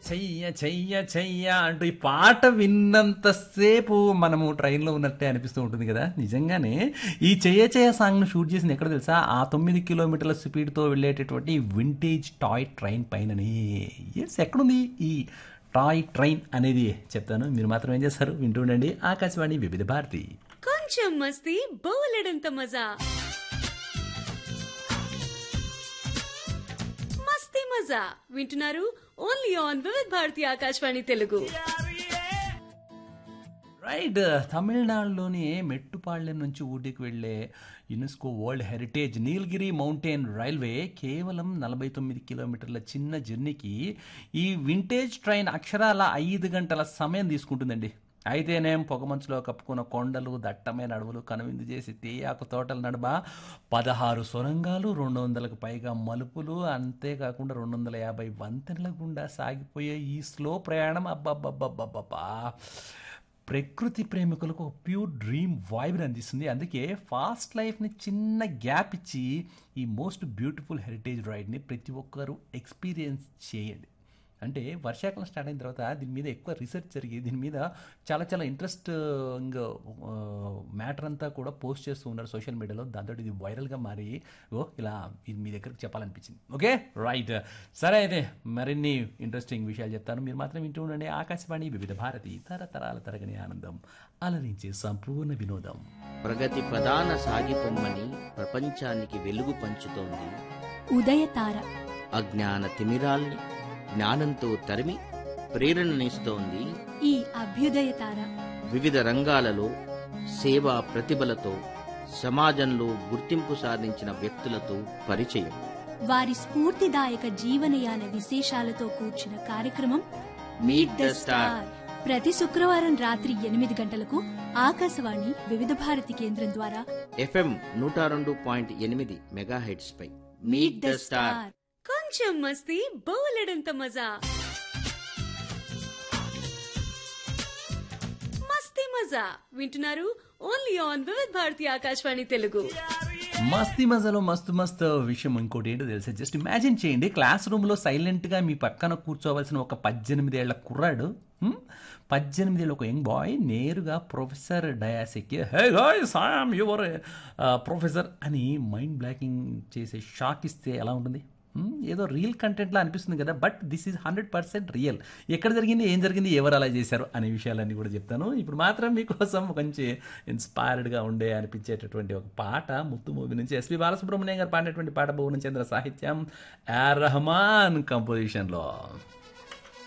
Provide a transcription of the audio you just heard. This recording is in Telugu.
చెయ్య చెయ్య చెయ్య అంటూ ఈ పాట విన్నంతసేపు మనము ట్రైన్లో ఉన్నట్టే అనిపిస్తూ ఉంటుంది కదా నిజంగానే ఈ చెయ్య చెయ్య సాంగ్ను షూట్ చేసింది ఎక్కడ తెలుసా ఆ తొమ్మిది కిలోమీటర్ల స్పీడ్తో వెళ్ళేటటువంటి వింటేజ్ టాయ్ ట్రైన్ పైననే ఎస్ ఎక్కడుంది ఈ టాయ్ ట్రైన్ అనేది చెప్తాను మీరు మాత్రం ఏం చేస్తారు వింటూ ఉండండి ఆకాశవాణి వివిధ భారతి కొంచెం మస్తీ బోలెడంత మజా మస్తీ మజా వింటున్నారు only on Vividh Bharati Akashvani Telugu right తమిళనాడులోని మెట్టుపాళ్యం నుంచి ఊటీకి వెళ్ళే UNESCO world heritage Nilgiri mountain railway కేవలం నలభై తొమ్మిది కిలోమీటర్ల చిన్న జర్నీకి ఈ వింటేజ్ ట్రైన్ అక్షరాల ఐదు గంటల సమయం తీసుకుంటుందండి అయితేనేం పొగమంచులో కప్పుకున్న కొండలు దట్టమైన అడవులు కనువిందు చేసి తేయాకు తోటల నడుమ పదహారు సొరంగాలు రెండు వందలకు పైగా మలుపులు అంతేకాకుండా రెండు వందల యాభై వంతెనల గుండా సాగిపోయే ఈ స్లో ప్రయాణం అబ్బబ్బబ్బబ్బబ్బా ప్రకృతి ప్రేమికులకు ఒక ప్యూర్ డ్రీమ్ వైబ్ని అందిస్తుంది అందుకే ఫాస్ట్ లైఫ్ని చిన్న గ్యాప్ ఇచ్చి ఈ మోస్ట్ బ్యూటిఫుల్ హెరిటేజ్ రైడ్ని ప్రతి ఒక్కరూ ఎక్స్పీరియన్స్ చేయండి అంటే వర్షాకాలం స్టార్ట్ అయిన తర్వాత దీని మీద ఎక్కువ రీసెర్చ్ జరిగి దీని మీద చాలా చాలా ఇంట్రెస్టింగ్ మ్యాటర్ అంతా కూడా పోస్ట్ చేస్తూ ఉన్నారు సోషల్ మీడియాలో దాంతో ఇది వైరల్గా మారి ఓ ఇలా ఇది మీ దగ్గరికి చెప్పాలనిపించింది ఓకే రైట్ సరే అయితే మరిన్ని ఇంట్రెస్టింగ్ విషయాలు చెప్తాను మీరు మాత్రం వింటూ ఉండండి ఆకాశవాణి వివిధ భారతి తరతరాల తరగని ఆనందం అలరించే సంపూర్ణ వినోదం ప్రగతి ప్రధాన సాగిపొమ్మని ప్రపంచానికి వెలుగు పంచుతోంది ఉదయతార అజ్ఞాన తిమిరాల్ని జ్ఞానంతో తరిమి ప్రేరణనిస్తోంది ఈ అభ్యుదయతార వివిధ రంగాలలో సేవా ప్రతిభలతో సమాజంలో గుర్తింపు సాధించిన వ్యక్తులతో పరిచయం వారి స్ఫూర్తిదాయక జీవనయాన విశేషాలతో కూర్చిన కార్యక్రమం మీట్ ద స్టార్ ప్రతి శుక్రవారం రాత్రి ఎనిమిది గంటలకు ఆకాశవాణి వివిధ భారతి కేంద్రం ద్వారా ఎఫ్ఎం నూట రెండు పాయింట్ ఎనిమిది మెగాహెడ్స్ పై మీట్ ద స్టార్ కొంచెం మస్తీ బోలెడంత మజా మస్తీ మజా వింటున్నారు ఓన్లీ ఆన్ వివిధ్ భారతి ఆకాశవాణి తెలుగు మస్తీ మజాలో మస్తు మస్తు విషయం ఇంకోటి ఏంటో తెలుసా జస్ట్ ఇమాజిన్ చేయండి క్లాస్ రూమ్లో సైలెంట్గా మీ పక్కన కూర్చోవలసిన ఒక పద్దెనిమిదేళ్ల కుర్రాడు హ్మ్? పద్దెనిమిదేళ్ళ ఒక యంగ్ బాయ్ నేరుగా ప్రొఫెసర్ డయాసిక్కి hey guys I'm your professor అని మైండ్ బ్లాకింగ్ చేసే షాక్ ఇస్తే ఎలా ఉంటుంది హ్మ్? ఏదో రియల్ కంటెంట్లా అనిపిస్తుంది కదా but this is hundred percent real ఎక్కడ జరిగింది ఏం జరిగింది ఎవరు అలా చేశారు అనే విషయాలన్నీ కూడా చెప్తాను ఇప్పుడు మాత్రం మీకోసం కొంచెం ఇన్స్పైర్డ్గా ఉండే అనిపించేటటువంటి ఒక పాట ముత్తు మూవీ నుంచి ఎస్పి బాలసుబ్రహ్మణ్యం గారు పాడినటువంటి పాట భువన చంద్ర సాహిత్యం ఆర్ రహమాన్ కంపోజిషన్లో